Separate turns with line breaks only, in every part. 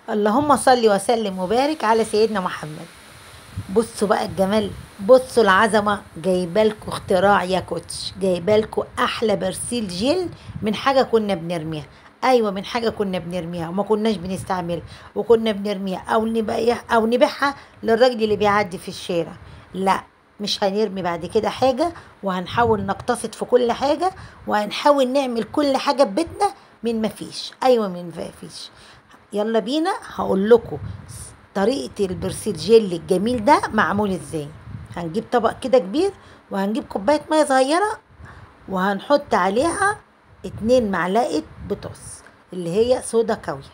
اللهم صل وسلم وبارك على سيدنا محمد بصوا بقى الجمال بصوا العظمه جايبالكوا اختراع يا كوتش جايبالكوا احلى برسيل جل من حاجه كنا بنرميها ايوه من حاجه كنا بنرميها وما كناش بنستعملها وكنا بنرميها او نبيع او نبيعها للراجل اللي بيعدي في الشارع لا مش هنرمي بعد كده حاجه وهنحاول نقتصد في كل حاجه وهنحاول نعمل كل حاجه في بيتنا من مفيش ايوه من مفيش يلا بينا هقول لكم طريقه البرسيل جيل الجميل ده معمول ازاي هنجيب طبق كده كبير وهنجيب كوبايه ميه صغيره وهنحط عليها اتنين معلقه بطاس اللي هي صودا كاويه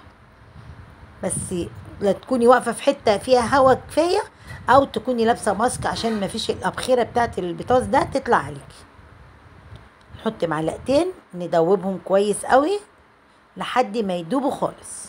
بس لا تكوني واقفه في حته فيها هوا كفايه او تكوني لابسه ماسك عشان ما فيش الابخره بتاعت البطاس ده تطلع عليكي نحط معلقتين ندوبهم كويس قوي لحد ما يدوبوا خالص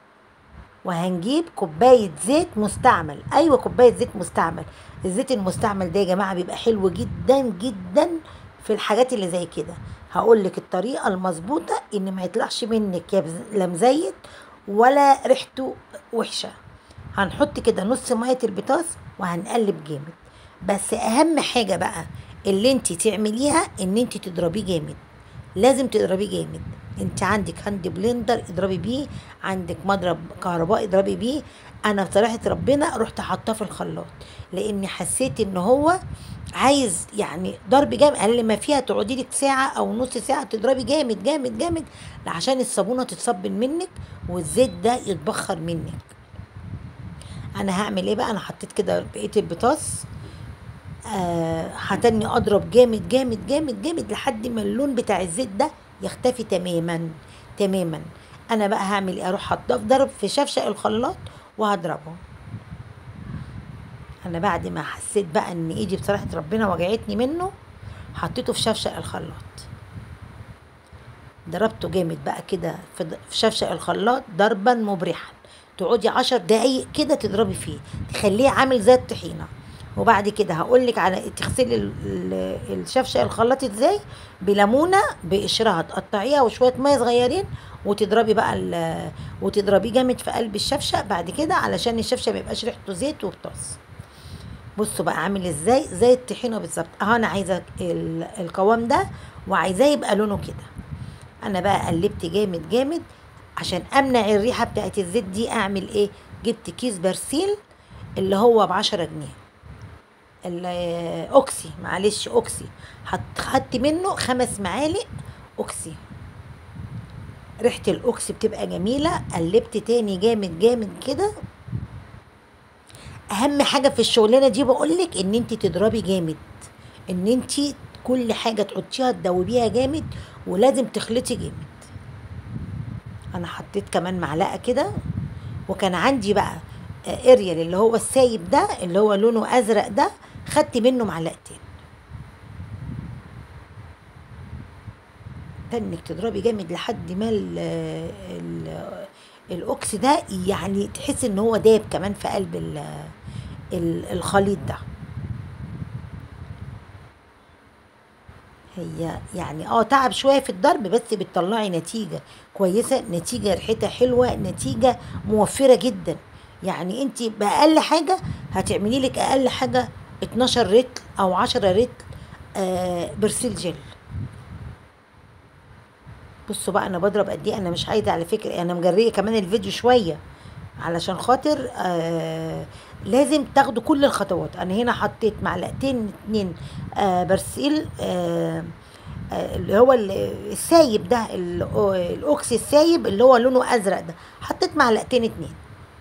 وهنجيب كوباية زيت مستعمل أيوة كوباية زيت مستعمل الزيت المستعمل ده يا جماعة بيبقى حلو جدا جدا في الحاجات اللي زي كده هقول لك الطريقة المظبوطة إن ما يطلعش منك يا بز- لا مزيت ولا ريحته وحشة هنحط كده نص مية البطاس وهنقلب جامد بس أهم حاجة بقى اللي انت تعمليها ان انت تضربيه جامد لازم تضربيه جامد انت عندك هاند بلندر اضربي بيه عندك مضرب كهربائي اضربي بيه انا بصراحه ربنا رحت حاطاه في الخلاط لاني حسيت ان هو عايز يعني ضرب جامد اقل ما فيها تقعدي لك ساعه او نص ساعه تضربي جامد جامد جامد عشان الصابونه تتصبن منك والزيت ده يتبخر منك انا هعمل ايه بقى انا حطيت كده بقيه البطاس آه هتني اضرب جامد جامد جامد جامد لحد ما اللون بتاع الزيت ده يختفي تماما تماما انا بقى هعمل ايه اروح حاطاه في ضرب في شفشق الخلاط وهضربه انا بعد ما حسيت بقى ان ايدي بصراحه ربنا وجعتني منه حطيته في شفشق الخلاط ضربته جامد بقى كده في ض- في شفشق الخلاط ضربا مبرحا تقعدي عشر دقايق كده تضربي فيه تخليه عامل زي الطحينه وبعد كده هقول لك على تغسلي ال- ال- الشفشق الخلاط ازاي بليمونه بقشرها تقطعيها وشويه ميه صغيرين وتضربي بقى ال- وتضربيه جامد في قلب الشفشق بعد كده علشان الشفشق ما يبقاش ريحته زيت وبطاس بصوا بقى عامل ازاي زي الطحينه بالظبط اهو انا عايزه ال- القوام ده وعايزاه يبقى لونه كده انا بقى قلبت جامد جامد عشان امنع الريحه بتاعت الزيت دي اعمل ايه جبت كيس برسيل اللي هو بعشرة جنيه الاوكسي معلش اوكسي حط خدت منه خمس معالق اوكسي ريحه الاوكسي بتبقى جميله قلبت تاني جامد جامد كده اهم حاجه في الشغلانه دي بقولك ان انت تضربي جامد ان انت كل حاجه تحطيها تدوبيها جامد ولازم تخلطي جامد انا حطيت كمان معلقه كده وكان عندي بقى آه، اريال اللي هو السايب ده اللي هو لونه ازرق ده خدت منه معلقتين تنك تضربي جامد لحد ما ال ال الاوكس ده يعني تحس ان هو داب كمان في قلب ال ال الخليط ده هي يعني اه تعب شويه في الضرب بس بتطلعي نتيجه كويسه نتيجه ريحتها حلوه نتيجه موفره جدا يعني انت باقل حاجه هتعملي لك اقل حاجه 12 رتل او 10 رتل آه برسيل جل بصوا بقى انا بضرب قد ايه انا مش عايزه على فكره انا مجريه كمان الفيديو شويه علشان خاطر آه لازم تاخدوا كل الخطوات انا هنا حطيت معلقتين اتنين آه برسيل آه آه اللي هو ال- السايب ده ال- الاوكسي السايب اللي هو لونه ازرق ده حطيت معلقتين اتنين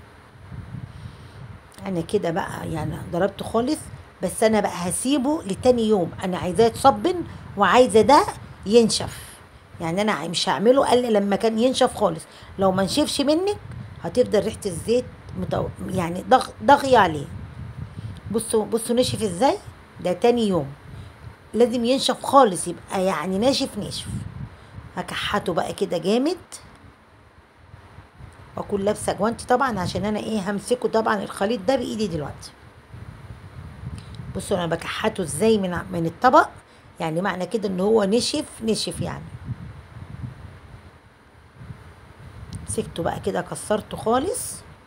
انا كده بقى يعني ضربته خالص بس انا بقى هسيبه لتاني يوم انا عايزاه يتصبن وعايزه ده ينشف يعني انا مش هعمله الا لما كان ينشف خالص لو ما نشفش منك هتفضل ريحه الزيت متو... يعني ضغ... ضغي عليه بصوا بصوا نشف ازاي ده تاني يوم لازم ينشف خالص يبقى يعني ناشف ناشف هكحته بقى كده جامد واكون لابسه جوانتي طبعا عشان انا ايه همسكه طبعا الخليط ده بايدي دلوقتي بصوا انا بكحته ازاي من ع- من الطبق يعني معنى كده ان هو نشف نشف يعني مسكته بقى كده كسرته خالص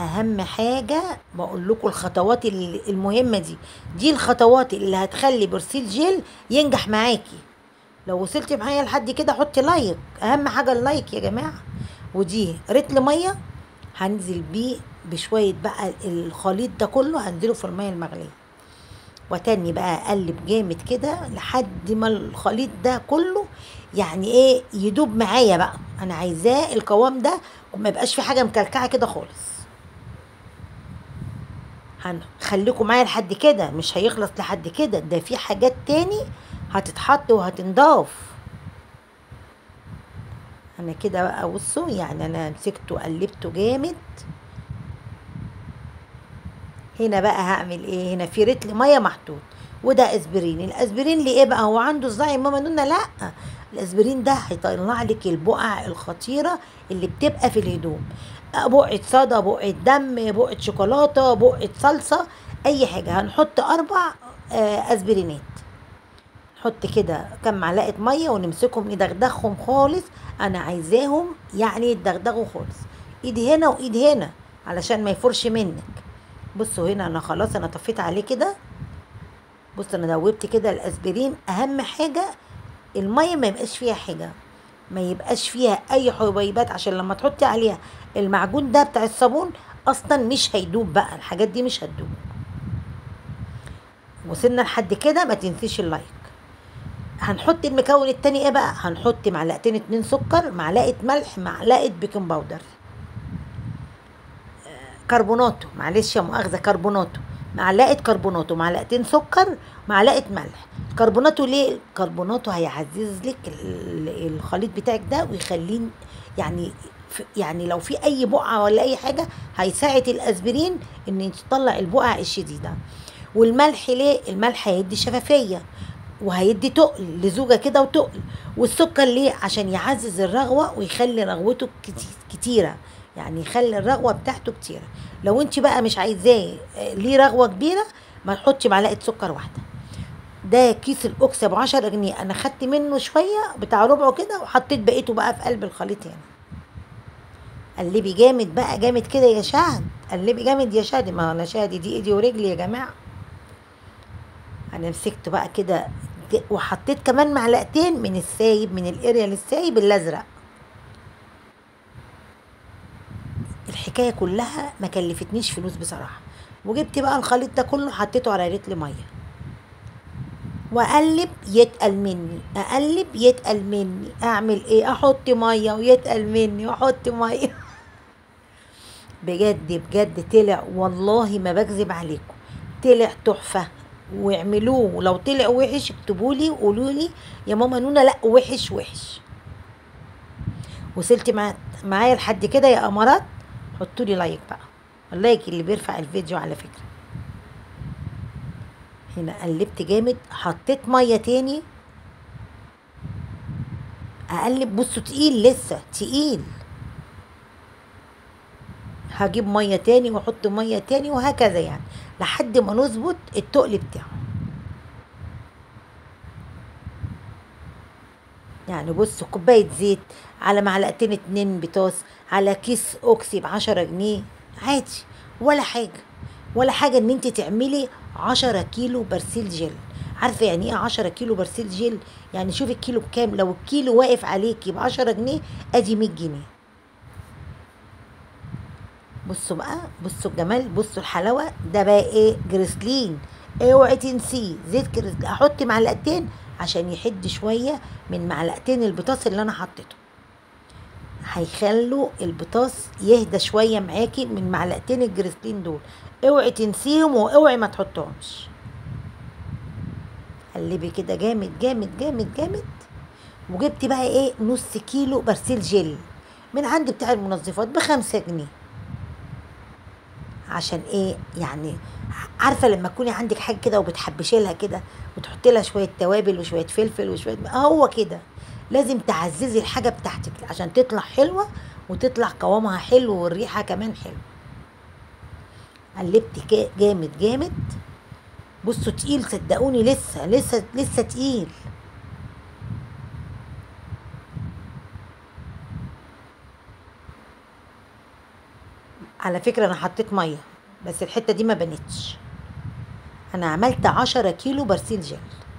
اهم حاجه بقول لكم الخطوات ال- المهمه دي دي الخطوات اللي هتخلي برسيل جيل ينجح معاكي لو وصلتي معايا لحد كده حطي لايك اهم حاجه اللايك يا جماعه ودي رتل ميه هنزل بيه بشويه بقى الخليط ده كله هنزله في الميه المغليه وتاني بقى اقلب جامد كده لحد ما الخليط ده كله يعني ايه يدوب معايا بقى انا عايزاه القوام ده وما يبقاش في حاجه مكلكعه كده خالص هنخليكم معايا لحد كده مش هيخلص لحد كده ده في حاجات تاني هتتحط وهتنضاف انا كده بقى بصوا يعني انا مسكته قلبته جامد هنا بقى هعمل ايه هنا في رتل ميه محطوط وده اسبرين الاسبرين ليه بقى هو عنده صداع يا ماما نونا لا الاسبرين ده هيطلع لك البقع الخطيره اللي بتبقى في الهدوم بقعه صدى بقعه دم بقعه شوكولاته بقعه صلصه اي حاجه هنحط اربع آه، اسبرينات نحط كده كام معلقه ميه ونمسكهم ندغدغهم خالص انا عايزاهم يعني يتدغدغوا خالص ايدي هنا وايد هنا علشان ما يفرش منك بصوا هنا انا خلاص انا طفيت عليه كده بص انا دوبت كده الاسبرين اهم حاجه الميه ما يبقاش فيها حاجه ما يبقاش فيها اي حبيبات عشان لما تحطي عليها المعجون ده بتاع الصابون اصلا مش هيدوب بقى الحاجات دي مش هتدوب وصلنا لحد كده ما تنسيش اللايك هنحط المكون التاني ايه بقى هنحط معلقتين اتنين سكر معلقه ملح معلقه بيكنج باودر كربوناتو معلش يا مؤاخذه كربوناتو معلقه كربوناتو معلقتين سكر معلقه ملح كربوناتو ليه كربوناتو هيعزز لك ال- الخليط بتاعك ده ويخليه يعني في- يعني لو في اي بقعه ولا اي حاجه هيساعد الاسبرين ان تطلع البقع الشديده والملح ليه الملح هيدي شفافيه وهيدي تقل لزوجة كده وتقل والسكر ليه عشان يعزز الرغوة ويخلي رغوته كتي- كتيرة يعني يخلي الرغوة بتاعته كتيرة لو انت بقى مش عايزاه آه، ليه رغوة كبيرة ما تحطي معلقة سكر واحدة ده كيس الاوكسا ب 10 جنيه انا خدت منه شويه بتاع ربعه كده وحطيت بقيته بقى في قلب الخليط هنا قلبي جامد بقى جامد كده يا شهد قلبي جامد يا شهد ما انا شهد دي ايدي ورجلي يا جماعه انا مسكته بقى كده ج- وحطيت كمان معلقتين من السايب من الاريال السايب الازرق الحكايه كلها ما كلفتنيش فلوس بصراحه وجبت بقى الخليط ده كله حطيته على رتل ميه واقلب يتقل مني اقلب يتقل مني اعمل ايه احط ميه ويتقل مني واحط ميه بجد بجد طلع والله ما بكذب عليكم طلع تحفه واعملوه ولو طلع وحش اكتبوا لي وقولوا لي يا ماما نونا لا وحش وحش وصلتي مع معايا لحد كده يا امارات حطوا لي لايك بقى اللايك اللي بيرفع الفيديو على فكره هنا قلبت جامد حطيت ميه تاني اقلب بصوا تقيل لسه تقيل هجيب ميه تاني واحط ميه تاني وهكذا يعني لحد ما نظبط التقل بتاعه يعني بصوا كوباية زيت على معلقتين اتنين بطاس على كيس اوكسي بعشرة جنيه عادي ولا حاجة ولا حاجة ان انت تعملي عشرة كيلو برسيل جل عارفة يعني ايه عشرة كيلو برسيل جل يعني شوفي الكيلو بكام لو الكيلو واقف عليكي بعشرة جنيه ادي مية جنيه بصوا بقى بصوا الجمال بصوا الحلاوه ده بقى ايه جريسلين اوعي تنسيه زيت جريسلين احط معلقتين عشان يحد شويه من معلقتين البطاطس اللي انا حطيته هيخلوا البطاطس يهدى شويه معاكي من معلقتين الجريسلين دول اوعي تنسيهم واوعي ما تحطهمش قلبي كده جامد جامد جامد جامد وجبت بقى ايه نص كيلو برسيل جل من عند بتاع المنظفات بخمسة جنيه عشان ايه يعني عارفه لما تكوني عندك حاجه كده وبتحبشي لها كده وتحطي لها شويه توابل وشويه فلفل وشويه هو كده لازم تعززي الحاجه بتاعتك عشان تطلع حلوه وتطلع قوامها حلو والريحه كمان حلو قلبت كا- جامد جامد بصوا تقيل صدقوني لسه لسه لسه تقيل على فكرة انا حطيت مية بس الحتة دي ما بنتش انا عملت عشرة كيلو برسيل جل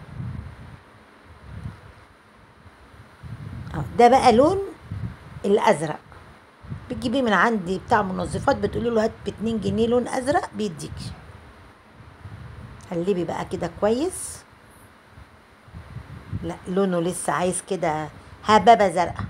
أهو، ده بقى لون الازرق بتجيبيه من عندي بتاع منظفات بتقولي له هات ب 2 جنيه لون ازرق بيديكي قلبي بقى كده كويس لا لونه لسه عايز كده هبابة زرقاء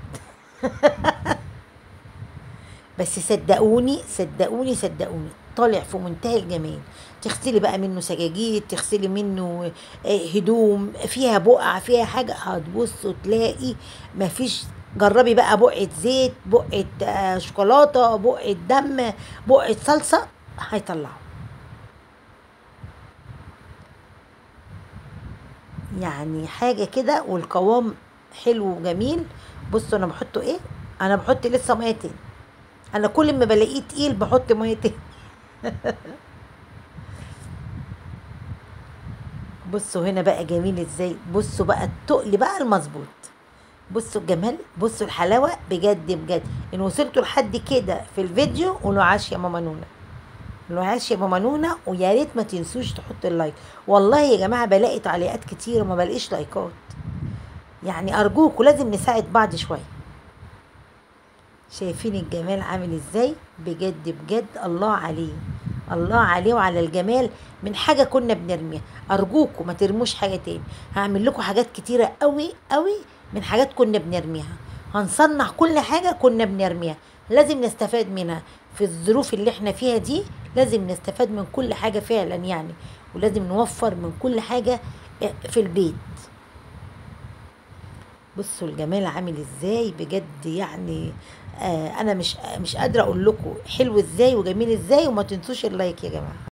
بس صدقوني صدقوني صدقوني طالع في منتهى الجمال تغسلي بقى منه سجاجيد تغسلي منه آه، هدوم فيها بقع فيها حاجة هتبصوا تلاقي مفيش جربي بقى بقعة زيت بقعة آه، شوكولاتة بقعة دم بقعة صلصة هيطلعوا يعني حاجة كده والقوام حلو وجميل بصوا انا بحطه ايه انا بحط لسه ميه تاني انا كل ما بلاقيه تقيل بحط ميه تاني بصوا هنا بقى جميل ازاي بصوا بقى التقل بقى المظبوط بصوا الجمال بصوا الحلاوه بجد بجد ان وصلتوا لحد كده في الفيديو قولوا عاش يا ماما نونا قولوا عاش يا ماما نونا ويا ريت ما تنسوش تحطوا اللايك والله يا جماعه بلاقي تعليقات كتير وما بلاقيش لايكات يعني ارجوكوا لازم نساعد بعض شويه شايفين الجمال عامل ازاي بجد بجد الله عليه الله عليه وعلى الجمال من حاجة كنا بنرميها أرجوكوا ما ترموش حاجة تاني هعمل لكم حاجات كتيرة قوي قوي من حاجات كنا بنرميها هنصنع كل حاجة كنا بنرميها لازم نستفاد منها في الظروف اللي احنا فيها دي لازم نستفاد من كل حاجة فعلا يعني ولازم نوفر من كل حاجة في البيت بصوا الجمال عامل ازاي بجد يعني آه انا مش مش قادره اقول لكم حلو ازاي وجميل ازاي وما تنسوش اللايك يا جماعه